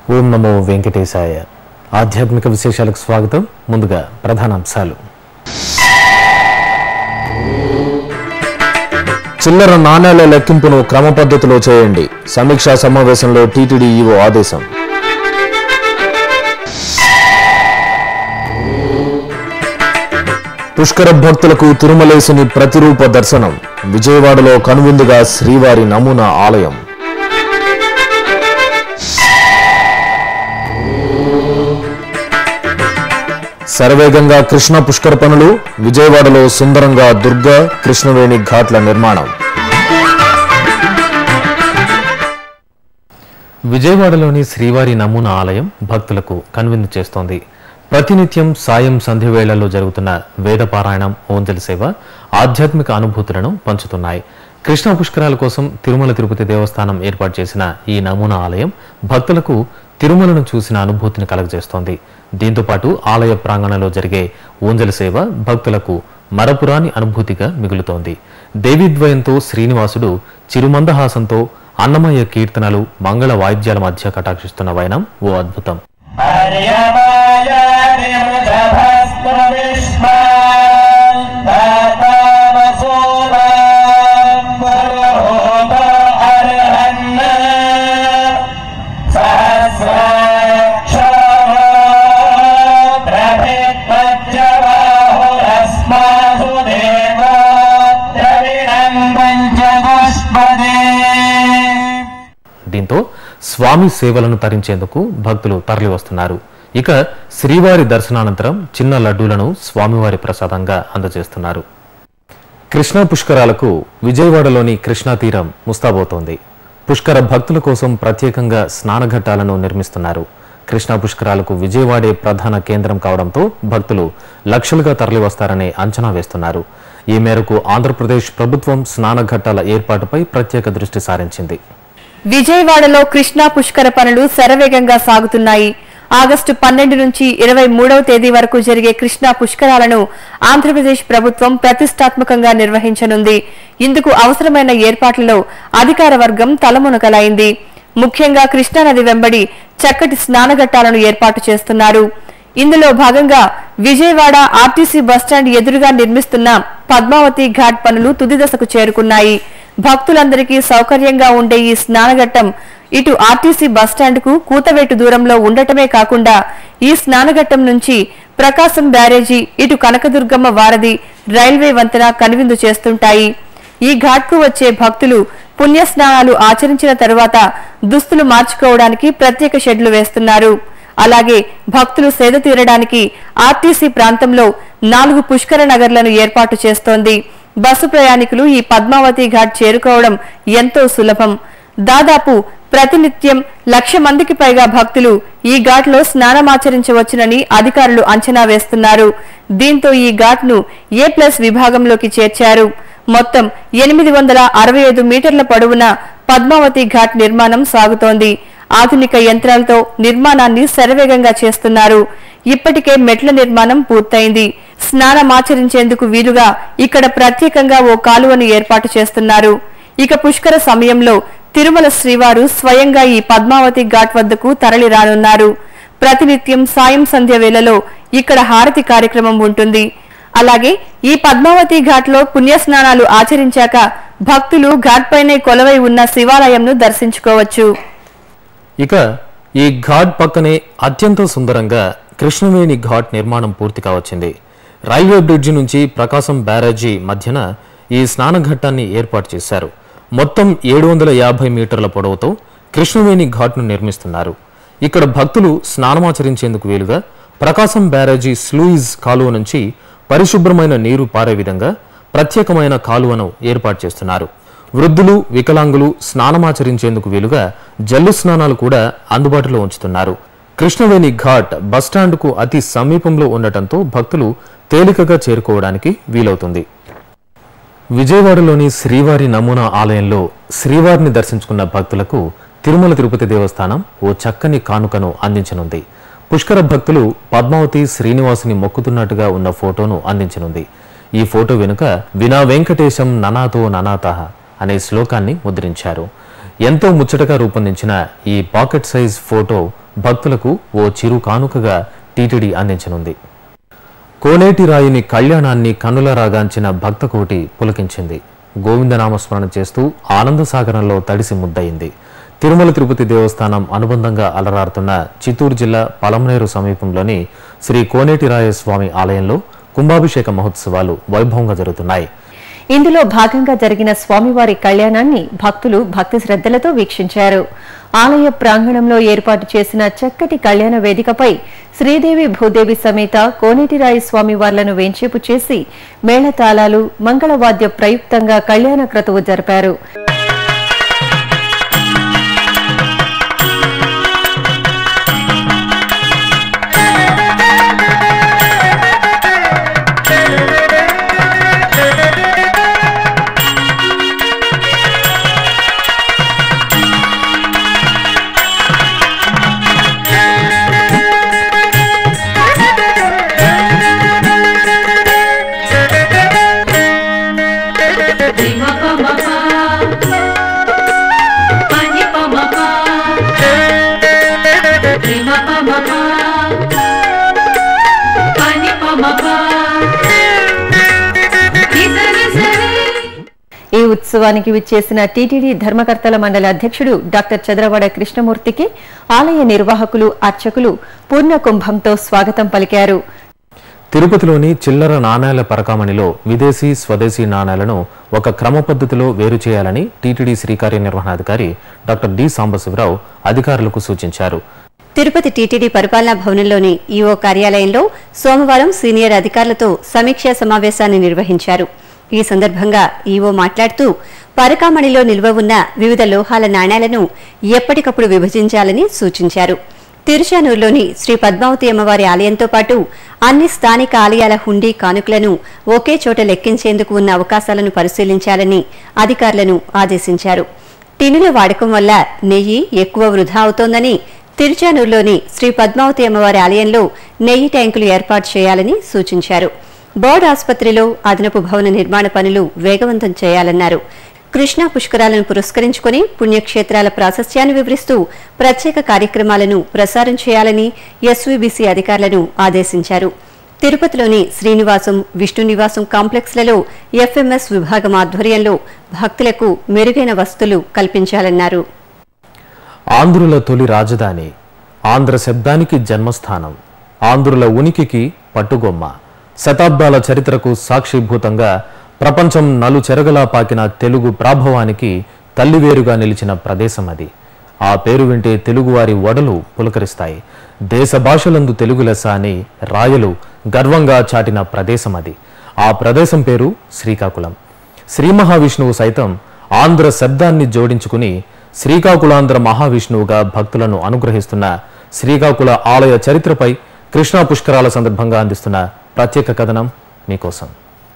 ఓం నమో వెంకటేశాయ ఆధ్యాత్మిక విశేషాలకు స్వాగతం ముందుగా ప్రధానాంశాలు చిల్లర నాణేల లెక్కింపును క్రమ పద్ధతిలో చేయండి సమీక్షా సమావేశంలో టీటీడీ ఈవో ఆదేశం పుష్కర భక్తులకు తిరుమలేశుని ప్రతిరూప దర్శనం విజయవాడలో కనువిందుగా శ్రీవారి నమూనా ఆలయం శరవేగంగా కృష్ణ పుష్కర పనులు విజయవాడలో సుందరంగా దుర్గా కృష్ణవేణి ఘాట్ల నిర్మాణం విజయవాడలోని శ్రీవారి నమూనా ఆలయం భక్తులకు కనువిందు చేస్తోంది ప్రతినిత్యం సాయం సంధ్య వేళల్లో జరుగుతున్న వేద పారాయణం ఓంజల్ సేవ ఆధ్యాత్మిక అనుభూతులను పంచుతున్నాయి కృష్ణ పుష్కరాల కోసం తిరుమల తిరుపతి దేవస్థానం ఏర్పాటు చేసిన ఈ నమూనా ఆలయం భక్తులకు తిరుమలను చూసిన అనుభూతిని కలగజేస్తోంది దీంతో పాటు ఆలయ ప్రాంగణంలో జరిగే ఓంజల సేవ భక్తులకు మరపురాని అనుభూతిగా మిగులుతోంది దేవీద్వయంతో శ్రీనివాసుడు చిరుమందహాసంతో అన్నమయ్య కీర్తనలు మంగళ వాయిద్యాల మధ్య కటాక్షిస్తున్న వైనం ఓ అద్భుతం దీంతో స్వామి సేవలను తరించేందుకు భక్తులు తరలివస్తున్నారు ఇక శ్రీవారి దర్శనానంతరం చిన్న లడ్డూలను స్వామివారి ప్రసాదంగా అందజేస్తున్నారు కృష్ణా పుష్కరాలకు విజయవాడలోని కృష్ణా తీరం ముస్తాబోతోంది పుష్కర భక్తుల కోసం ప్రత్యేకంగా స్నానఘట్టాలను నిర్మిస్తున్నారు కృష్ణా పుష్కరాలకు విజయవాడే ప్రధాన కేంద్రం కావడంతో భక్తులు లక్షలుగా తరలివస్తారని అంచనా వేస్తున్నారు ఈ మేరకు ఆంధ్రప్రదేశ్ ప్రభుత్వం స్నానఘట్టాల ఏర్పాటుపై ప్రత్యేక దృష్టి సారించింది విజయవాడలో కృష్ణా పుష్కర పనులు శరవేగంగా సాగుతున్నాయి ఆగస్టు పన్నెండు నుంచి ఇరవై మూడవ తేదీ వరకు జరిగే కృష్ణా పుష్కరాలను ఆంధ్రప్రదేశ్ ప్రభుత్వం ప్రతిష్టాత్మకంగా నిర్వహించనుంది ఇందుకు అవసరమైన ఏర్పాట్లలో అధికార వర్గం తలమునకలైంది ముఖ్యంగా కృష్ణానది వెంబడి చక్కటి స్నానఘట్టాలను ఏర్పాటు చేస్తున్నారు ఇందులో భాగంగా విజయవాడ ఆర్టీసీ బస్టాండ్ ఎదురుగా నిర్మిస్తున్న పద్మావతి ఘాట్ పనులు తుది దశకు చేరుకున్నాయి భక్తులందరికీ సౌకర్యంగా ఉండే ఈ స్నానఘట్టం ఇటు ఆర్టీసీ బస్టాండ్ కు కూతవేటు దూరంలో ఉండటమే కాకుండా ఈ స్నానఘట్టం నుంచి ప్రకాశం బ్యారేజీ ఇటు కనకదుర్గమ్మ వారధి రైల్వే వంతెన కనువిందు చేస్తుంటాయి ఈ ఘాట్కు వచ్చే భక్తులు పుణ్య స్నానాలు ఆచరించిన తరువాత దుస్తులు మార్చుకోవడానికి ప్రత్యేక షెడ్లు వేస్తున్నారు అలాగే భక్తులు సేద తీరడానికి ఆర్టీసీ ప్రాంతంలో నాలుగు పుష్కర నగర్లను ఏర్పాటు చేస్తోంది బస్సు ప్రయాణికులు ఈ పద్మావతి ఘాట్ చేరుకోవడం ఎంతో సులభం దాదాపు ప్రతినిత్యం లక్ష మందికి పైగా భక్తులు ఈ ఘాట్లో స్నానమాచరించవచ్చునని అధికారులు అంచనా వేస్తున్నారు దీంతో ఈ ఘాట్ను ఏ ప్లస్ విభాగంలోకి చేర్చారు మొత్తం ఎనిమిది వందల అరవై ఐదు మీటర్ల పొడవున పద్మావతి ఘాట్ నిర్మాణం సాగుతోంది ఆధునిక యంత్రాలతో నిర్మాణాన్ని శరవేగంగా చేస్తున్నారు ఇప్పటికే మెట్ల నిర్మాణం పూర్తయింది స్నానమాచరించేందుకు వీలుగా ఇక్కడ ప్రత్యేకంగా ఓ కాలువను ఏర్పాటు చేస్తున్నారు ఇక పుష్కర సమయంలో తిరుమల శ్రీవారు స్వయంగా ఈ పద్మావతి ఘాట్ వద్దకు తరలి రానున్నారు ప్రతినిత్యం సాయం సంధ్య వేళలో ఇక్కడ హారతి కార్యక్రమం ఉంటుంది అలాగే ఈ పద్మావతి ఘాట్లో పుణ్యస్నానాలు ఆచరించాక భక్తులు ఘాట్ పైనే కొలవై ఉన్న శివాలయంను దర్శించుకోవచ్చు ఇక ఈ ఘాట్ పక్కనే అత్యంత సుందరంగా కృష్ణవేణి ఘాట్ నిర్మాణం పూర్తి కావచ్చింది రైల్వే బ్రిడ్జి నుంచి ప్రకాశం బ్యారేజీ మధ్యన ఈ స్నానఘట్టాన్ని ఏర్పాటు చేశారు మొత్తం ఏడు వందల యాభై మీటర్ల పొడవుతో కృష్ణవేణి ఘాట్ను నిర్మిస్తున్నారు ఇక్కడ భక్తులు స్నానమాచరించేందుకు వీలుగా ప్రకాశం బ్యారేజీ స్లూయిజ్ కాలువ నుంచి పరిశుభ్రమైన నీరు పారే విధంగా ప్రత్యేకమైన కాలువను ఏర్పాటు చేస్తున్నారు వృద్ధులు వికలాంగులు స్నానమాచరించేందుకు వీలుగా జల్లు స్నానాలు కూడా అందుబాటులో ఉంచుతున్నారు కృష్ణవేణి ఘాట్ బస్టాండ్కు అతి సమీపంలో ఉండటంతో భక్తులు తేలికగా చేరుకోవడానికి వీలవుతుంది విజయవాడలోని శ్రీవారి నమూనా ఆలయంలో శ్రీవారిని దర్శించుకున్న భక్తులకు తిరుమల తిరుపతి దేవస్థానం ఓ చక్కని కానుకను అందించనుంది పుష్కర భక్తులు పద్మావతి శ్రీనివాసుని మొక్కుతున్నట్టుగా ఉన్న ఫోటోను అందించనుంది ఈ ఫోటో వెనుక వినా వెంకటేశం ననాతో ననాతః అనే శ్లోకాన్ని ముద్రించారు ఎంతో ముచ్చటగా రూపొందించిన ఈ పాకెట్ సైజ్ ఫోటో భక్తులకు ఓ చిరు కానుకగా టీటీడీ అందించనుంది కోనేటి రాయిని కళ్యాణాన్ని కన్నులరాగాంచిన భక్తకోటి పులకించింది గోవిందనామస్మరణ చేస్తూ ఆనంద సాగరంలో తడిసి ముద్దయింది తిరుమల తిరుపతి దేవస్థానం అనుబంధంగా అలరారుతున్న చిత్తూరు జిల్లా పలమనేరు సమీపంలోని శ్రీ కోనేటిరాయ స్వామి ఆలయంలో కుంభాభిషేక మహోత్సవాలు వైభవంగా జరుగుతున్నాయి ఇందులో భాగంగా జరిగిన స్వామివారి కళ్యాణాన్ని భక్తులు భక్తి శ్రద్ధలతో వీక్షించారు ఆలయ ప్రాంగణంలో ఏర్పాటు చేసిన చక్కటి కళ్యాణ వేదికపై శ్రీదేవి భూదేవి సమేత కోనేటిరాయి స్వామివార్లను వేంచేపు చేసి మేళతాళాలు మంగళవాద్య ప్రయుక్తంగా కళ్యాణ క్రతువు జరిపారు Rima pa ma pa, pa ni pa ma pa. Rima pa ma pa, pa ni pa ma pa. Ni sa ni sa ni. ఈ ఉత్సవానికి విచ్చేసిన టీటీడీ ధర్మకర్తల మండలి అధ్యక్షుడు డాక్టర్ చంద్రవాడ కృష్ణమూర్తికి ఆలయ నిర్వాహకులు అర్చకులు పూర్ణ కుంభంతో స్వాగతం పలికారు తిరుపతిలోని చిల్లర నాణేల పరకామణిలో విదేశీ స్వదేశీ నాణేలను ఒక క్రమ పద్ధతిలో వేరు చేయాలని టీటీడీ శ్రీ కార్యనిర్వహణాధికారి డాక్టర్ డి సాంబశివరావు అధికారులకు సూచించారు తిరుపతి టీటీడీ పరిపాలనా భవనంలోని ఈవో కార్యాలయంలో సోమవారం సీనియర్ అధికారులతో సమీక్షా సమావేశాన్ని నిర్వహించారు ఈ సందర్భంగా ఈవో మాట్లాడుతూ పరకామణిలో నిల్వ ఉన్న వివిధ లోహాల నాణేలను ఎప్పటికప్పుడు విభజించాలని సూచించారు తిరుచానూరులోని శ్రీ పద్మావతి అమ్మవారి ఆలయంతో పాటు అన్ని స్థానిక ఆలయాల హుండీ కానుకలను ఒకే చోట లెక్కించేందుకు ఉన్న అవకాశాలను పరిశీలించాలని అధికారులను ఆదేశించారు టిన్నుల వాడకం వల్ల నెయ్యి ఎక్కువ వృధా అవుతోందని తిరుచానూరులోని శ్రీ పద్మావతి అమ్మవారి ఆలయంలో నెయ్యి ట్యాంకులు ఏర్పాటు చేయాలని సూచించారు బోర్డు ఆసుపత్రిలో అదనపు భవన నిర్మాణ పనులు వేగవంతం చేయాలన్నారు కృష్ణా పుష్కరాలను పురస్కరించుకుని పుణ్యక్షేత్రాల ప్రాశస్త్యాన్ని వివరిస్తూ ప్రత్యేక కార్యక్రమాలను ప్రసారం చేయాలని ఎస్వీబీసీ అధికారులను ఆదేశించారు తిరుపతిలోని శ్రీనివాసం విష్ణు నివాసం కాంప్లెక్స్లలో ఎఫ్ఎంఎస్ విభాగం ఆధ్వర్యంలో భక్తులకు మెరుగైన వసతులు కల్పించాలన్నారు ఆంధ్రుల తొలి రాజధాని ఆంధ్ర శబ్దానికి జన్మస్థానం ఆంధ్రుల ఉనికికి పట్టుగొమ్మ శతాబ్దాల చరిత్రకు సాక్షిభూతంగా ప్రపంచం నలు చెరగలా పాకిన తెలుగు ప్రాభవానికి తల్లివేరుగా నిలిచిన ప్రదేశం అది ఆ పేరు వింటే తెలుగువారి ఒడలు పులకరిస్తాయి దేశ భాషలందు తెలుగు లెస్స అని రాయలు గర్వంగా చాటిన ప్రదేశం అది ఆ ప్రదేశం పేరు శ్రీకాకుళం శ్రీ మహావిష్ణువు సైతం ఆంధ్ర శబ్దాన్ని జోడించుకుని శ్రీకాకుళాంధ్ర మహావిష్ణువుగా భక్తులను అనుగ్రహిస్తున్న శ్రీకాకుళ ఆలయ చరిత్రపై కృష్ణా పుష్కరాల సందర్భంగా అందిస్తున్న ప్రత్యేక కథనం మీకోసం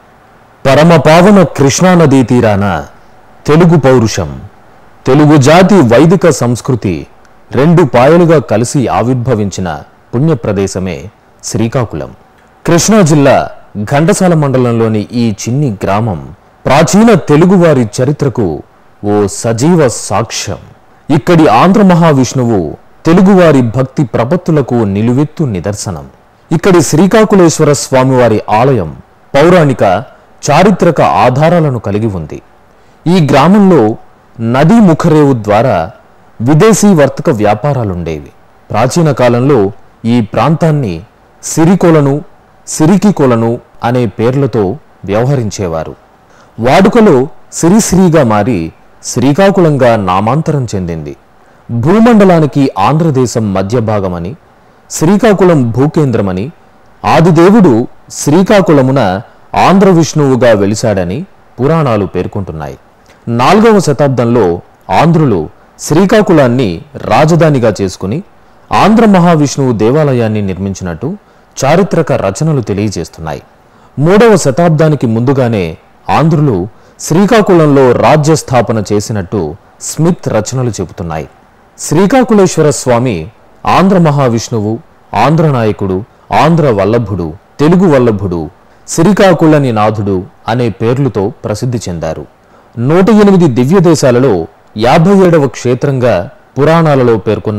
పరమ పావన కృష్ణానదీ తీరాన తెలుగు పౌరుషం తెలుగు జాతి వైదిక సంస్కృతి రెండు పాయలుగా కలిసి ఆవిర్భవించిన పుణ్య ప్రదేశమే శ్రీకాకుళం కృష్ణా జిల్లా ఘంటసాల మండలంలోని ఈ చిన్ని గ్రామం ప్రాచీన తెలుగువారి చరిత్రకు ఓ సజీవ సాక్ష్యం ఇక్కడి ఆంధ్ర మహావిష్ణువు తెలుగువారి భక్తి ప్రపత్తులకు నిలువెత్తు నిదర్శనం ఇక్కడి శ్రీకాకుళేశ్వర స్వామివారి ఆలయం పౌరాణిక చారిత్రక ఆధారాలను కలిగి ఉంది ఈ గ్రామంలో నదీ ముఖరేవు ద్వారా విదేశీ వర్తక వ్యాపారాలుండేవి ప్రాచీన కాలంలో ఈ ప్రాంతాన్ని సిరికొలను సిరికికొలను అనే పేర్లతో వ్యవహరించేవారు వాడుకలో సిరిసిరిగా మారి శ్రీకాకుళంగా నామాంతరం చెందింది భూమండలానికి ఆంధ్రదేశం మధ్య భాగమని శ్రీకాకుళం భూకేంద్రమని ఆదిదేవుడు శ్రీకాకుళమున ఆంధ్ర విష్ణువుగా వెలిశాడని పురాణాలు పేర్కొంటున్నాయి నాలుగవ శతాబ్దంలో ఆంధ్రులు శ్రీకాకుళాన్ని రాజధానిగా చేసుకుని ఆంధ్ర మహావిష్ణువు దేవాలయాన్ని నిర్మించినట్టు చారిత్రక రచనలు తెలియజేస్తున్నాయి మూడవ శతాబ్దానికి ముందుగానే ఆంధ్రులు శ్రీకాకుళంలో రాజ్య స్థాపన చేసినట్టు స్మిత్ రచనలు చెబుతున్నాయి శ్రీకాకుళేశ్వర స్వామి ఆంధ్ర మహావిష్ణువు ఆంధ్ర నాయకుడు ఆంధ్ర వల్లభుడు తెలుగు వల్లభుడు శ్రీకాకుళని నాథుడు అనే పేర్లతో ప్రసిద్ధి చెందారు నూట ఎనిమిది దివ్య దేశాలలో యాభై ఏడవ క్షేత్రంగా పురాణాలలో పేర్కొన్న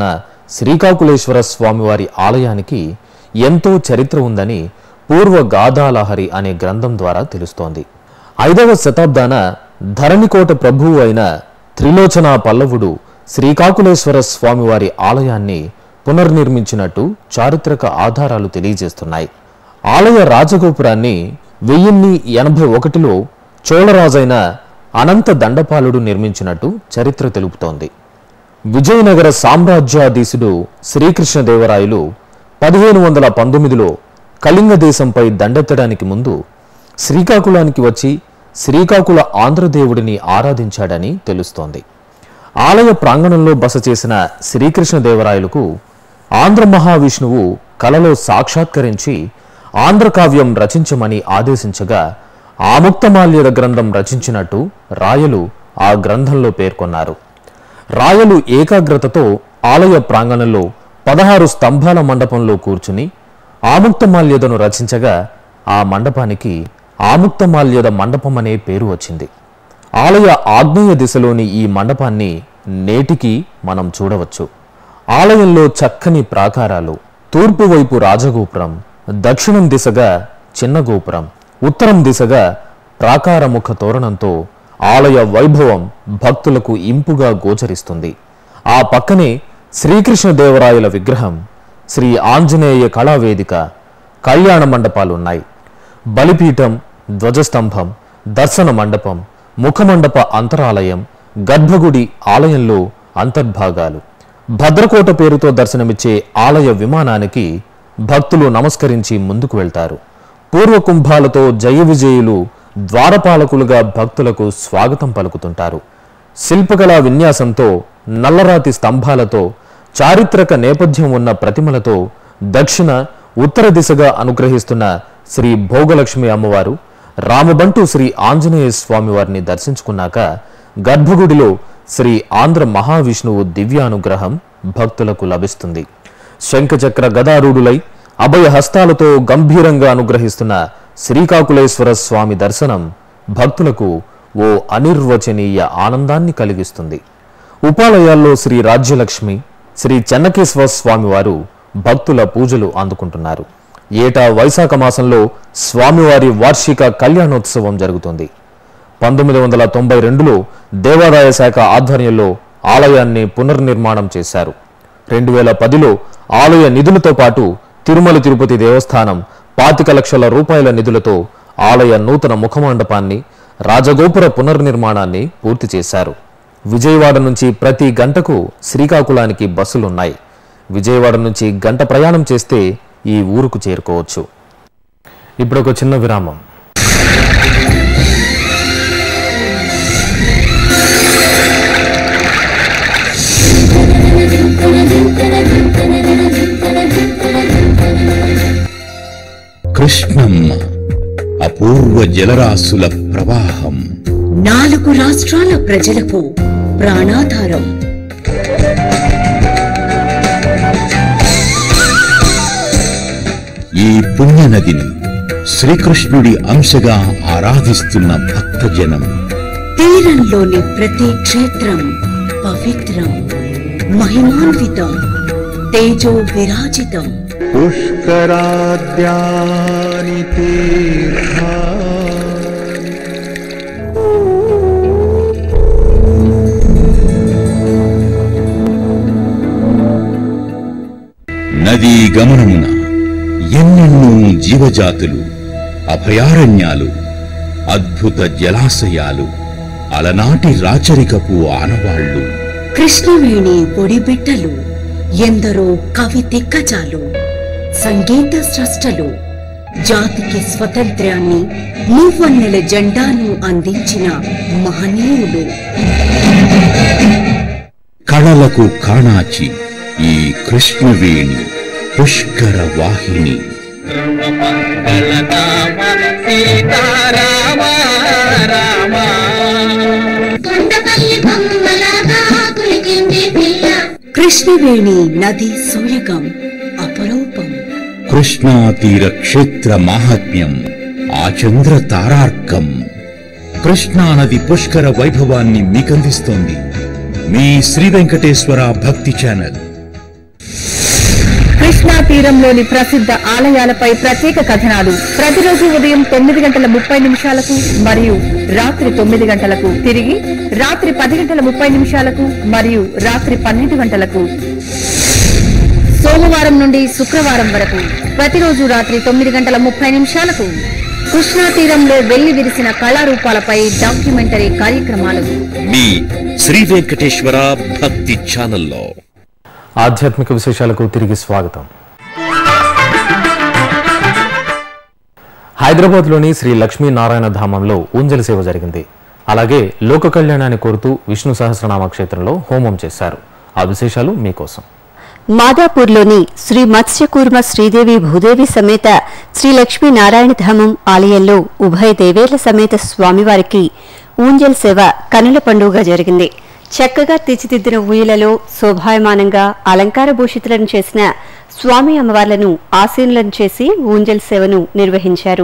శ్రీకాకుళేశ్వర స్వామివారి ఆలయానికి ఎంతో చరిత్ర ఉందని పూర్వ గాథాలహరి అనే గ్రంథం ద్వారా తెలుస్తోంది ఐదవ శతాబ్దాన ధరణికోట ప్రభువు అయిన త్రిలోచన పల్లవుడు శ్రీకాకుళేశ్వర స్వామివారి ఆలయాన్ని పునర్నిర్మించినట్టు చారిత్రక ఆధారాలు తెలియజేస్తున్నాయి ఆలయ రాజగోపురాన్ని వెయ్యిన్ని ఎనభై ఒకటిలో చోళరాజైన అనంత దండపాలుడు నిర్మించినట్టు చరిత్ర తెలుపుతోంది విజయనగర సామ్రాజ్యాధీశుడు శ్రీకృష్ణదేవరాయలు పదిహేను వందల పంతొమ్మిదిలో కళింగ దేశంపై దండెత్తడానికి ముందు శ్రీకాకుళానికి వచ్చి శ్రీకాకుళ ఆంధ్రదేవుడిని ఆరాధించాడని తెలుస్తోంది ఆలయ ప్రాంగణంలో బస చేసిన శ్రీకృష్ణదేవరాయలకు ఆంధ్ర మహావిష్ణువు కలలో సాక్షాత్కరించి ఆంధ్రకావ్యం రచించమని ఆదేశించగా ఆముక్తమాల్యద గ్రంథం రచించినట్టు రాయలు ఆ గ్రంథంలో పేర్కొన్నారు రాయలు ఏకాగ్రతతో ఆలయ ప్రాంగణంలో పదహారు స్తంభాల మండపంలో కూర్చుని ఆముక్తమాల్యదను రచించగా ఆ మండపానికి ఆముక్తమాల్యద మండపం అనే పేరు వచ్చింది ఆలయ ఆగ్నేయ దిశలోని ఈ మండపాన్ని నేటికి మనం చూడవచ్చు ఆలయంలో చక్కని ప్రాకారాలు తూర్పు వైపు రాజగోపురం దక్షిణం దిశగా చిన్న గోపురం ఉత్తరం దిశగా ప్రాకారముఖ తోరణంతో ఆలయ వైభవం భక్తులకు ఇంపుగా గోచరిస్తుంది ఆ పక్కనే శ్రీకృష్ణదేవరాయల విగ్రహం శ్రీ ఆంజనేయ కళావేదిక కళ్యాణ మండపాలున్నాయి బలిపీఠం ధ్వజస్తంభం దర్శన మండపం ముఖమండప అంతరాలయం గర్భగుడి ఆలయంలో అంతర్భాగాలు భద్రకోట పేరుతో దర్శనమిచ్చే ఆలయ విమానానికి భక్తులు నమస్కరించి ముందుకు వెళ్తారు పూర్వ కుంభాలతో జయ విజయులు ద్వారపాలకులుగా భక్తులకు స్వాగతం పలుకుతుంటారు శిల్పకళా విన్యాసంతో నల్లరాతి స్తంభాలతో చారిత్రక నేపథ్యం ఉన్న ప్రతిమలతో దక్షిణ ఉత్తర దిశగా అనుగ్రహిస్తున్న శ్రీ భోగలక్ష్మి అమ్మవారు రామబంటు శ్రీ ఆంజనేయ స్వామి వారిని దర్శించుకున్నాక గర్భగుడిలో శ్రీ ఆంధ్ర మహావిష్ణువు దివ్యానుగ్రహం భక్తులకు లభిస్తుంది శంఖచక్ర గదారూఢులై అభయ హస్తాలతో గంభీరంగా అనుగ్రహిస్తున్న శ్రీకాకుళేశ్వర స్వామి దర్శనం భక్తులకు ఓ అనిర్వచనీయ ఆనందాన్ని కలిగిస్తుంది ఉపాలయాల్లో శ్రీ రాజ్యలక్ష్మి శ్రీ చెన్నకేశ్వర స్వామివారు భక్తుల పూజలు అందుకుంటున్నారు ఏటా వైశాఖ మాసంలో స్వామివారి వార్షిక కళ్యాణోత్సవం జరుగుతుంది పంతొమ్మిది వందల తొంభై రెండులో దేవాదాయ శాఖ ఆధ్వర్యంలో ఆలయాన్ని పునర్నిర్మాణం చేశారు రెండు వేల పదిలో ఆలయ నిధులతో పాటు తిరుమల తిరుపతి దేవస్థానం పాతిక లక్షల రూపాయల నిధులతో ఆలయ నూతన ముఖమండపాన్ని రాజగోపుర పునర్నిర్మాణాన్ని పూర్తి చేశారు విజయవాడ నుంచి ప్రతి గంటకు శ్రీకాకుళానికి బస్సులున్నాయి విజయవాడ నుంచి గంట ప్రయాణం చేస్తే ఈ ఊరుకు చేరుకోవచ్చు ఇప్పుడు ఒక చిన్న విరామం కృష్ణమ్మ అపూర్వ జలరాశుల ప్రవాహం నాలుగు రాష్ట్రాల ప్రజలకు ప్రాణాధారం ఈ పుణ్యనదిని శ్రీకృష్ణుడి అంశగా ఆరాధిస్తున్న భక్తజనం తీరంలోని ప్రతి క్షేత్రం పవిత్రం మహిమాన్వితం తేజో విరాజితం పుష్కరాద్యాని తీర్థా నదీ గమనమున ఎన్నెన్నో జీవజాతులు అభయారణ్యాలు అద్భుత జలాశయాలు అలనాటి రాచరికపు ఆనవాళ్లు కృష్ణవేణి ఒడిబిట్టలు ఎందరో కవి దిగ్గజాలు సంగీత స్రష్టలు జాతికి స్వతంత్ర్యాన్ని మూవన్నెల జెండాను అందించిన మహనీయులు కళలకు కాణాచి ఈ కృష్ణవేణి పుష్కర వాహిని కృష్ణవేణి నది సూయగం అపరూపం కృష్ణా తీర క్షేత్ర మాహాత్మ్యం ఆచంద్ర తారార్కం కృష్ణా నది పుష్కర వైభవాన్ని మీకందిస్తోంది మీ శ్రీ వెంకటేశ్వర భక్తి ఛానల్ కృష్ణా తీరంలోని ప్రసిద్ధ ఆలయాలపై ప్రత్యేక కథనాలు ప్రతిరోజు ఉదయం తొమ్మిది గంటల ముప్పై నిమిషాలకు మరియు రాత్రి తొమ్మిది గంటలకు తిరిగి రాత్రి పది గంటల ముప్పై నిమిషాలకు మరియు రాత్రి పన్నెండు గంటలకు సోమవారం నుండి శుక్రవారం వరకు ప్రతిరోజు రాత్రి తొమ్మిది గంటల ముప్పై నిమిషాలకు కృష్ణా తీరంలో వెళ్లి విరిసిన కళారూపాలపై డాక్యుమెంటరీ కార్యక్రమాలు మీ శ్రీ వెంకటేశ్వర భక్తి ఛానల్లో ఆధ్యాత్మిక విశేషాలకు తిరిగి స్వాగతం హైదరాబాద్లోని శ్రీ లక్ష్మీనారాయణ ధామంలో ఊంజల సేవ జరిగింది అలాగే లోక కళ్యాణాన్ని కోరుతూ విష్ణు సహస్రనామ క్షేత్రంలో హోమం చేశారు ఆ విశేషాలు మీకోసం మాదాపూర్లోని శ్రీ మత్స్యకూర్మ శ్రీదేవి భూదేవి సమేత శ్రీ లక్ష్మీ నారాయణ ధామం ఆలయంలో ఉభయ దేవేర్ల సమేత స్వామివారికి ఊంజల్ సేవ కనుల పండుగ జరిగింది చక్కగా తీర్చిదిద్దిన ఊయలలో శోభాయమానంగా అలంకార భూషితులను చేసిన స్వామి అమ్మవార్లను ఆసీనులను చేసి ఊంజల్ సేవను నిర్వహించారు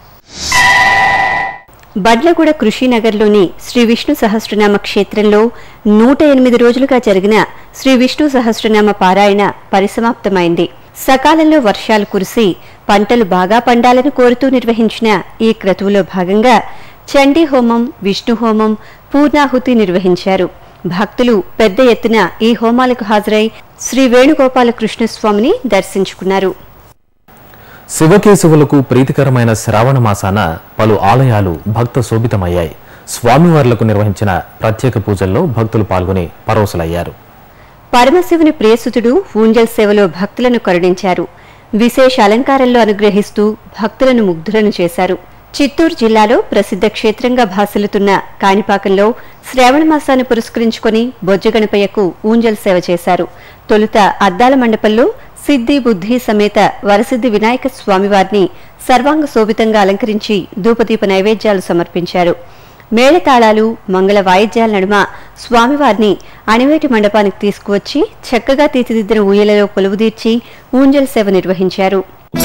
బండ్లగూడ కృషినగర్లోని శ్రీ విష్ణు సహస్రనామ క్షేత్రంలో నూట ఎనిమిది రోజులుగా జరిగిన శ్రీ విష్ణు సహస్రనామ పారాయణ పరిసమాప్తమైంది సకాలంలో వర్షాలు కురిసి పంటలు బాగా పండాలని కోరుతూ నిర్వహించిన ఈ క్రతువులో భాగంగా చండీ హోమం విష్ణు హోమం పూర్ణాహుతి నిర్వహించారు భక్తులు పెద్ద ఎత్తున ఈ హోమాలకు హాజరై శ్రీ వేణుగోపాల కృష్ణస్వామిని దర్శించుకున్నారు శివకేశవులకు ప్రీతికరమైన శ్రావణ మాసాన పలు ఆలయాలు భక్త శోభితమయ్యాయి స్వామివార్లకు నిర్వహించిన ప్రత్యేక పూజల్లో భక్తులు పాల్గొని పరోసలయ్యారు పరమశివుని ప్రియసుతుడు ఊంజల్ సేవలో భక్తులను కరుణించారు విశేష అలంకారంలో అనుగ్రహిస్తూ భక్తులను ముగ్ధులను చేశారు చిత్తూరు జిల్లాలో ప్రసిద్ధ క్షేత్రంగా భాసిల్లుతున్న కాణిపాకంలో శ్రావణ మాసాన్ని పురస్కరించుకుని బొజ్జగణపయ్యకు ఊంజల్ సేవ చేశారు తొలుత అద్దాల మండపంలో సిద్ధి బుద్ధి సమేత వరసిద్ధి వినాయక స్వామివారిని సర్వాంగ శోభితంగా అలంకరించి ధూపదీప నైవేద్యాలు సమర్పించారు మేళతాళాలు మంగళ వాయిద్యాల నడుమ స్వామివారిని అణివేటి మండపానికి తీసుకువచ్చి చక్కగా తీర్చిదిద్దిన ఊయలలో కొలువుదీర్చి ఊంజల్ సేవ నిర్వహించారు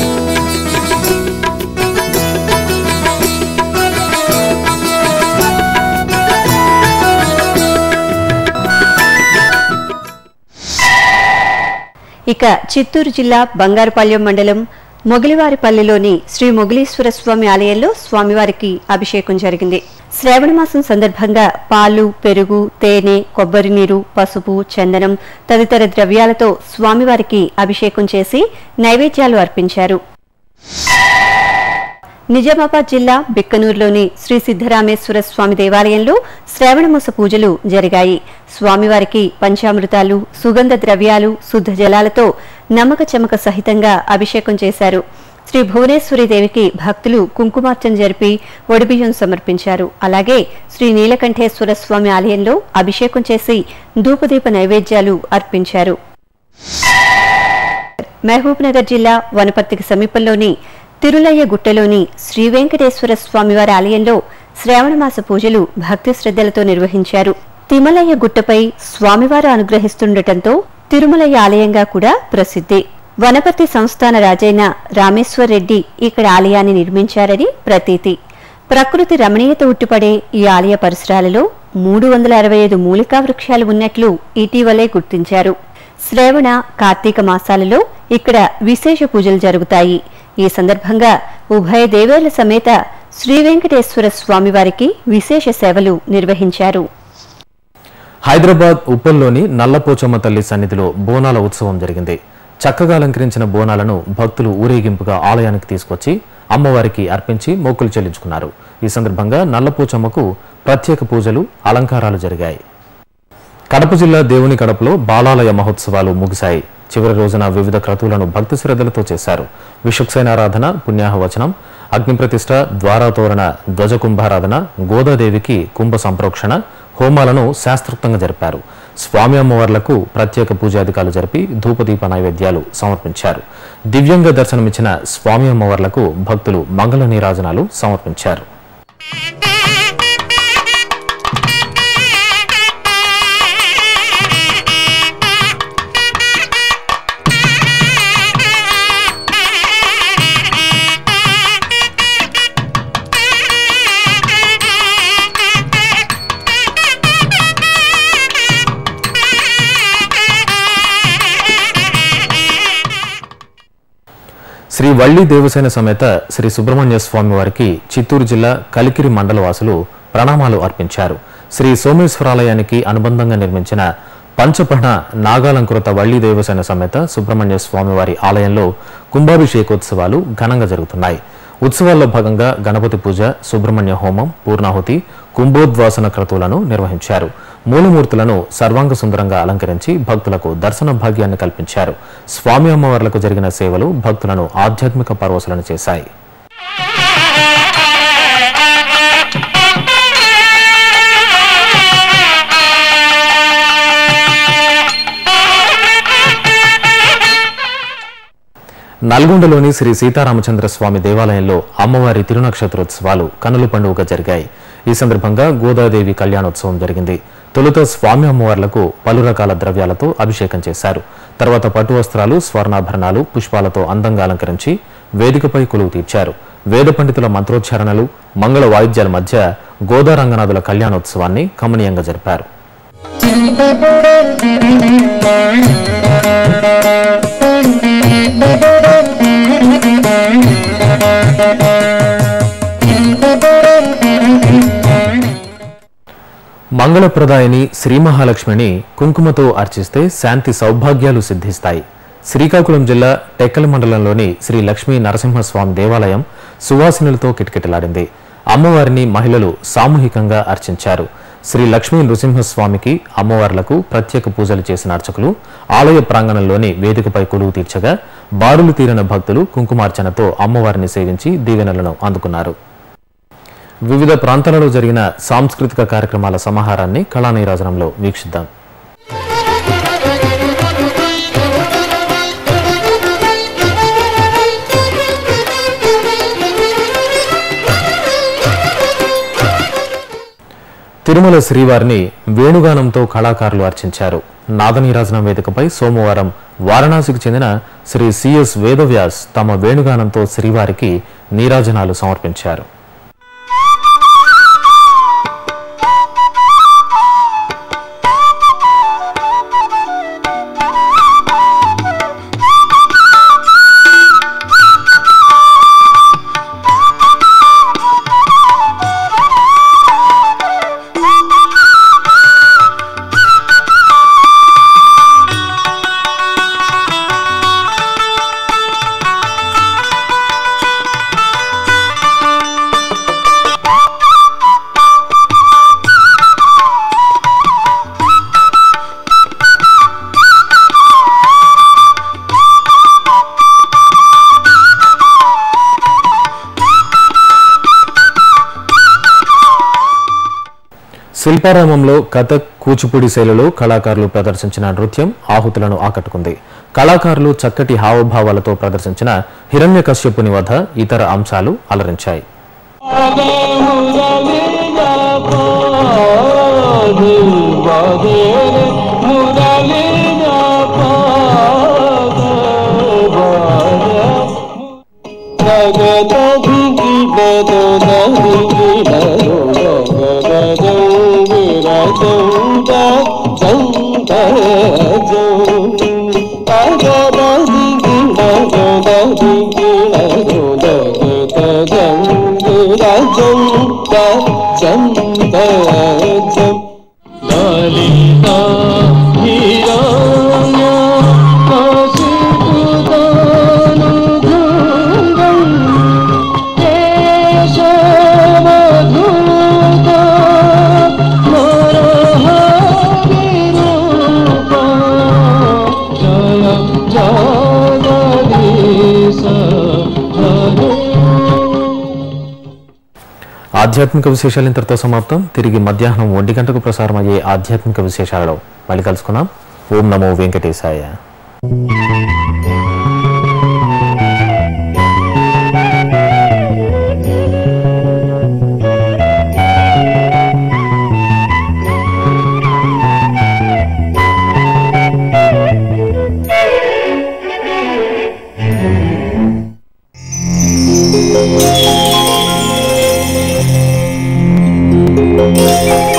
ఇక చిత్తూరు జిల్లా బంగారుపాళ్యం మండలం మొగిలివారిపల్లిలోని శ్రీ మొగిలీశ్వర స్వామి ఆలయంలో స్వామివారికి అభిషేకం జరిగింది శ్రావణ మాసం సందర్భంగా పాలు పెరుగు తేనె కొబ్బరి నీరు పసుపు చందనం తదితర ద్రవ్యాలతో స్వామివారికి అభిషేకం చేసి నైవేద్యాలు అర్పించారు నిజామాబాద్ జిల్లా బిక్కనూరులోని శ్రీ సిద్ధరామేశ్వర స్వామి దేవాలయంలో శ్రావణమాస పూజలు జరిగాయి స్వామివారికి పంచామృతాలు సుగంధ ద్రవ్యాలు శుద్ధ జలాలతో నమ్మక చమక సహితంగా అభిషేకం చేశారు శ్రీ భువనేశ్వరి దేవికి భక్తులు కుంకుమార్చన జరిపి ఒడిబియ్యం సమర్పించారు అలాగే శ్రీ నీలకంఠేశ్వర స్వామి ఆలయంలో అభిషేకం చేసి ధూపదీప నైవేద్యాలు అర్పించారు మహబూబ్ నగర్ జిల్లా వనపర్తికి సమీపంలోని తిరులయ్య గుట్టలోని శ్రీ వెంకటేశ్వర స్వామివారి ఆలయంలో శ్రావణమాస పూజలు భక్తి శ్రద్ధలతో నిర్వహించారు తిమలయ్య గుట్టపై స్వామివారు అనుగ్రహిస్తుండటంతో తిరుమలయ్య ఆలయంగా కూడా ప్రసిద్ధి వనపర్తి సంస్థాన రాజైన రామేశ్వర్ రెడ్డి ఇక్కడ ఆలయాన్ని నిర్మించారని ప్రతీతి ప్రకృతి రమణీయత ఉట్టిపడే ఈ ఆలయ పరిసరాలలో మూడు వందల అరవై ఐదు మూలికా వృక్షాలు ఉన్నట్లు ఇటీవలే గుర్తించారు శ్రావణ కార్తీక మాసాలలో ఇక్కడ విశేష పూజలు జరుగుతాయి ఈ సందర్భంగా ఉభయ దేవేర్ల సమేత శ్రీ వెంకటేశ్వర స్వామివారికి విశేష సేవలు నిర్వహించారు హైదరాబాద్ ఉప్పల్లోని నల్లపోచమ్మ తల్లి సన్నిధిలో బోనాల ఉత్సవం జరిగింది చక్కగా అలంకరించిన బోనాలను భక్తులు ఊరేగింపుగా ఆలయానికి తీసుకొచ్చి అమ్మవారికి అర్పించి మొక్కులు చెల్లించుకున్నారు ఈ సందర్భంగా నల్లపోచమ్మకు ప్రత్యేక పూజలు అలంకారాలు జరిగాయి కడప జిల్లా దేవుని కడపలో బాలాలయ మహోత్సవాలు ముగిశాయి చివరి రోజున వివిధ క్రతువులను భక్తి శ్రద్ధలతో చేశారు విషుక్సేనారాధన పుణ్యాహవచనం అగ్నిప్రతిష్ఠ ద్వారాతోరణ ధ్వజకుంభారాధన గోదాదేవికి కుంభ సంప్రోక్షణ హోమాలను శాస్త్రోక్తంగా జరిపారు స్వామి అమ్మవార్లకు ప్రత్యేక పూజాధికారులు జరిపి ధూపదీప నైవేద్యాలు సమర్పించారు దివ్యంగా దర్శనమిచ్చిన స్వామి అమ్మవార్లకు భక్తులు మంగళ నీరాజనాలు సమర్పించారు శ్రీ వల్లి దేవసేన సమేత శ్రీ సుబ్రహ్మణ్య స్వామి వారికి చిత్తూరు జిల్లా కలికిరి మండల వాసులు ప్రణామాలు అర్పించారు శ్రీ సోమేశ్వరాలయానికి అనుబంధంగా నిర్మించిన పంచపహణ నాగాలంకృత వల్లి దేవసేన సమేత సుబ్రహ్మణ్య స్వామివారి ఆలయంలో కుంభాభిషేకోత్సవాలు ఘనంగా జరుగుతున్నాయి ఉత్సవాల్లో భాగంగా గణపతి పూజ సుబ్రహ్మణ్య హోమం పూర్ణాహుతి కుంభోద్వాసన క్రతువులను నిర్వహించారు మూలమూర్తులను సర్వాంగ సుందరంగా అలంకరించి భక్తులకు దర్శన భాగ్యాన్ని కల్పించారు స్వామి అమ్మవార్లకు జరిగిన సేవలు భక్తులను ఆధ్యాత్మిక పరవశులను చేశాయి నల్గొండలోని శ్రీ సీతారామచంద్ర స్వామి దేవాలయంలో అమ్మవారి తిరునక్షత్రోత్సవాలు కనుల పండుగగా జరిగాయి ఈ సందర్భంగా గోదాదేవి కళ్యాణోత్సవం జరిగింది తొలుత స్వామి అమ్మవార్లకు పలు రకాల ద్రవ్యాలతో అభిషేకం చేశారు తర్వాత పట్టు వస్త్రాలు స్వర్ణాభరణాలు పుష్పాలతో అందంగా అలంకరించి వేదికపై కొలువు తీర్చారు వేద పండితుల మంత్రోచ్చారణలు మంగళ వాయిద్యాల మధ్య గోదా రంగనాథుల కళ్యాణోత్సవాన్ని కమనీయంగా జరిపారు మంగళప్రదాయని శ్రీ మహాలక్ష్మిని కుంకుమతో అర్చిస్తే శాంతి సౌభాగ్యాలు సిద్ధిస్తాయి శ్రీకాకుళం జిల్లా టెక్కల మండలంలోని శ్రీ లక్ష్మీ నరసింహస్వామి దేవాలయం సువాసినులతో కిటకిటలాడింది అమ్మవారిని మహిళలు సామూహికంగా అర్చించారు శ్రీ లక్ష్మీ నృసింహస్వామికి అమ్మవార్లకు ప్రత్యేక పూజలు చేసిన అర్చకులు ఆలయ ప్రాంగణంలోని వేదికపై కొలువు తీర్చగా బారులు తీరిన భక్తులు కుంకుమార్చనతో అమ్మవారిని సేవించి దీవెనలను అందుకున్నారు వివిధ ప్రాంతాలలో జరిగిన సాంస్కృతిక కార్యక్రమాల సమాహారాన్ని కళానీరాజనంలో వీక్షిద్దాం తిరుమల శ్రీవారిని వేణుగానంతో కళాకారులు అర్చించారు నాదనీరాజనం వేదికపై సోమవారం వారణాసికి చెందిన శ్రీ సిఎస్ వేదవ్యాస్ తమ వేణుగానంతో శ్రీవారికి నీరాజనాలు సమర్పించారు శిల్పారామంలో కథక్ కూచిపూడి శైలిలో కళాకారులు ప్రదర్శించిన నృత్యం ఆహుతులను ఆకట్టుకుంది కళాకారులు చక్కటి హావభావాలతో ప్రదర్శించిన హిరణ్యకశ్యపుని వధ ఇతర అంశాలు అలరించాయి ఆధ్యాత్మిక విశేషాలు ఇంతటితో సమాప్తం తిరిగి మధ్యాహ్నం ఒంటి గంటకు ప్రసారం అయ్యే ఆధ్యాత్మిక విశేషాలలో మళ్ళీ కలుసుకుందాం ఓం నమో వెంకటేశాయ Thank you.